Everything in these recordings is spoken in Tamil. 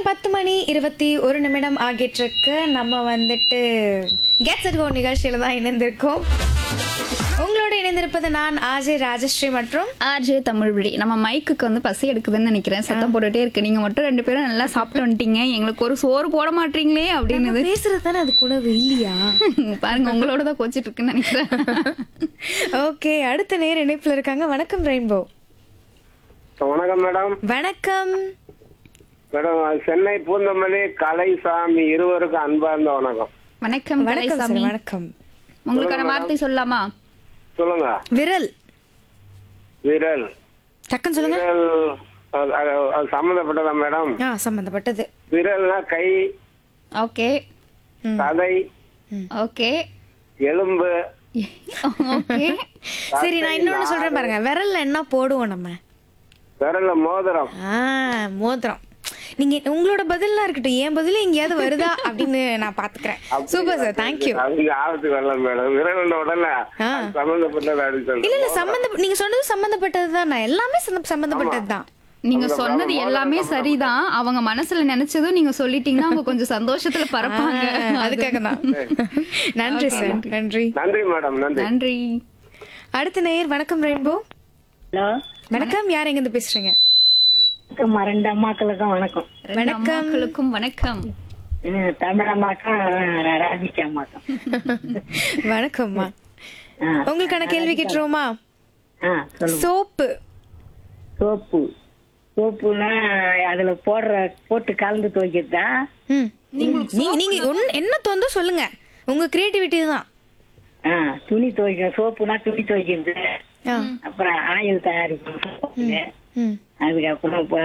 பத்து மணி இருபத்தி ஒரு நிமிடம் ஆகிட்டிருக்கு நம்ம வந்துட்டு கெட்ஸ் அட் கோ நிகழ்ச்சியில தான் இணைந்திருக்கோம் உங்களோட இணைந்திருப்பது நான் ஆஜே ராஜஸ்ரீ மற்றும் ஆர்ஜே தமிழ்வழி நம்ம மைக்குக்கு வந்து பசி எடுக்குதுன்னு நினைக்கிறேன் சத்தம் போட்டுட்டே இருக்கு நீங்க மட்டும் ரெண்டு பேரும் நல்லா சாப்பிட்டு வந்துட்டீங்க எங்களுக்கு ஒரு சோறு போட மாட்டீங்களே அப்படின்னு பேசுறது தானே அது உணவு இல்லையா பாருங்க உங்களோட தான் கோச்சிட்டு இருக்குன்னு நினைக்கிறேன் ஓகே அடுத்த நேர் இணைப்புல இருக்காங்க வணக்கம் ரெயின்போ வணக்கம் மேடம் வணக்கம் மேடம் சென்னை பூந்தமல்லி கலைசாமி இருவருக்கும் அன்பார்ந்த வணக்கம் வணக்கம் வணக்கம் கலைசாமி சார் வணக்கம் உங்களுக்கான வார்த்தை சொல்லலாமா சொல்லுங்க விரல் விரல் டக்குன்னு சொல்லுங்க விரல் அது- அது- அது சம்மந்தப்பட்டதா மேடம் ஆ சம்பந்தப்பட்டது விரல்னா கை ஓகே தலை ஓகே எலும்பு ஓகே சரி நான் இன்னொன்னு சொல்றேன் பாருங்க விரல்ல என்ன போடுவோம் நம்ம விரல்ல மோதிரம் ஆ மோதிரம் நீங்க உங்களோட பதில்லாம் இருக்கட்டும் என் பதில் எங்கேயாவது வருதா அப்படின்னு நான் பாத்துக்கிறேன் சூப்பர் சார் தேங்க்யூ அதுக்கு ஆபத்து வரல மேடம் விரல் உடனே ஆ. சம்மந்தப்பட்டது அப்படின்னு இல்ல இல்ல சொல்றேன் சம்பந்த நீங்க சொன்னது சம்பந்தப்பட்டது தான் எல்லாமே சம்ம- சம்பந்தப்பட்டது தான் நீங்க சொன்னது எல்லாமே சரிதான் அவங்க மனசுல நினைச்சதும் நீங்க சொல்லிட்டீங்கன்னா அவங்க கொஞ்சம் சந்தோஷத்துல பறப்பாங்க அதுக்காக தான் நன்றி சார் நன்றி நன்றி மேடம் நன்றி நன்றி அடுத்த நேயர் வணக்கம் ரெயின்போ ஹலோ வணக்கம் யார் எங்க இருந்து பேசுறீங்க வணக்கம் ரெண்டு அம்மாக்களுக்கும் வணக்கம் ரெண்டு அம்மாக்களுக்கும் வணக்கம் ம், தமிழ் அம்மாக்கும் ராதிகா அம்மாக்கும் வணக்கம்மா ஆ, உங்களுக்கான கேள்வி கேட்டுருவோமா ஆ சொல்லுங்க சோப்பு சோப்பு சோப்புனா அதுல போடுற போட்டு கலந்து துவைக்கிறதா ம். நீங்க நீங்க ஒண்ணு- என்ன தோந்தோ சொல்லுங்க உங்க கிரியேட்டிவிட்டி தான் ஆ துணி துவைக்கணும் சோப்புனா துணி துவைக்கிறது ஆ. அப்புறம் ஆயில் தயாரிக்கணும் சோப்புக்கு. ம். அதுக்கப்புறம் இப்ப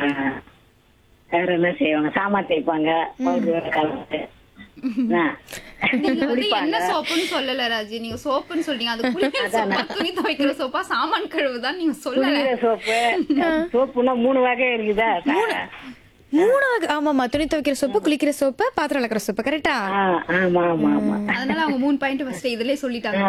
வேற என்ன செய்வாங்க சாமான் தேய்ப்பாங்க பவுடர் கலந்து ஆ. நீங்க வந்து என்ன சோப்புன்னு சொல்லல ராஜி நீங்க சோப்புன்னு சொல்றீங்க அது குளிக்கிற சோப்பா துணி துவைக்கிற சோப்பா சாமான் கழுவுதான் நீங்க சொல்லல குளிக்கிற சோப்பு சோப்புனா மூணு வகை இருக்குதா மூணு வகை ஆமாமா துணி துவைக்கிற சோப்பு குளிக்கிற சோப்பு பாத்திரம் விளக்குற சோப்பு கரெக்டா ஆ, ஆமா ஆமா ஆமா அதனால அவங்க மூணு பாயிண்ட் ஃபர்ஸ்ட் இதுலயே சொல்லிட்டாங்க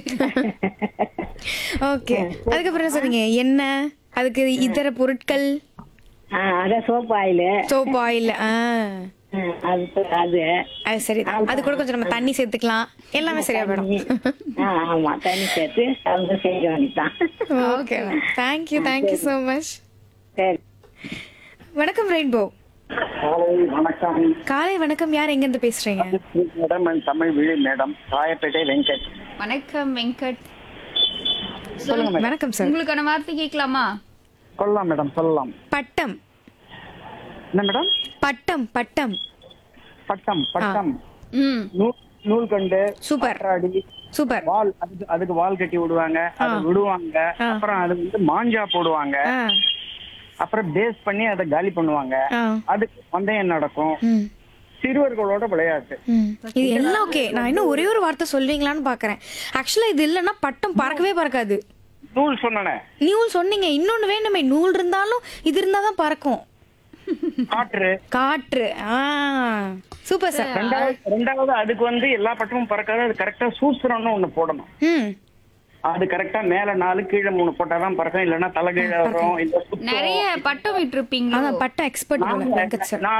ஓகே அதுக்கப்புறம் என்ன சொன்னீங்க எண்ணெய் அதுக்கு இதர பொருட்கள் ஆ, அதான் சோப்பு ஆயில் சோப்பு ஆயில் ஆ அது அது அது சரி அது கூட கொஞ்சம் நம்ம தண்ணி சேர்த்துக்கலாம் எல்லாமே சரியா போயிடும் ஆ, ஆமா தண்ணி சேர்த்து கலந்து செய்ய வேண்டியதான் okay thank you thank you so much சரி வணக்கம் ரெயின்போ வணக்கம் காலை வணக்கம் யார் எங்க இருந்து பேசுறீங்க மேடம் தமிழ் விழி மேடம் ராயப்பேட்டை வெங்கட் வணக்கம் வெங்கட் வணக்கம் சார் உங்களுக்கான வார்த்தை கேட்கலாமா சொல்லலாம் மேடம் சொல்லலாம் பட்டம் என்ன மேடம் பட்டம் பட்டம் பட்டம் பட்டம் ம் நூல் நூல் கண்டு சூப்பர் அடி சூப்பர் வால் அதுக்கு அதுக்கு வால் கட்டி விடுவாங்க அதை விடுவாங்க ஆ. அப்புறம் அது வந்து மாஞ்சா போடுவாங்க ஆ அப்புறம் பேஸ் பண்ணி அதை காலி பண்ணுவாங்க ஆ அதுக்கு பந்தயம் நடக்கும் ம் சிறுவர்களோட விளையாட்டு ம். இது எல்லாம் ஓகே நான் இன்னும் ஒரே ஒரு வார்த்தை சொல்வீங்களான்னு பாக்குறேன் ஆக்சுவலா இது இல்லைன்னா பட்டம் பறக்கவே பறக்காது நூல் சொன்னனே நூல் சொன்னீங்க இன்னொன்னு வேணுமே நூல் இருந்தாலும் இது இருந்தாதான் பறக்கும் காற்று காற்று ஆ சூப்பர் சார் ரெண்டாவது ரெண்டாவது அதுக்கு வந்து எல்லா பட்டமும் பறக்காது அது கரெக்டா சூத்திரம்னு ஒண்ணு போடணும் ம் அது கரெக்டா மேல நாலு கீழே மூணு போட்டாதான் பறக்கும் இல்லைன்னா தலை கீழே வரும் இல்ல சுத்தும். நிறைய பட்டம் விட்டுருப்பீங்களோ அதான் பட்டம் எக்ஸ்பர்ட் போல வெங்கட் சார் நான்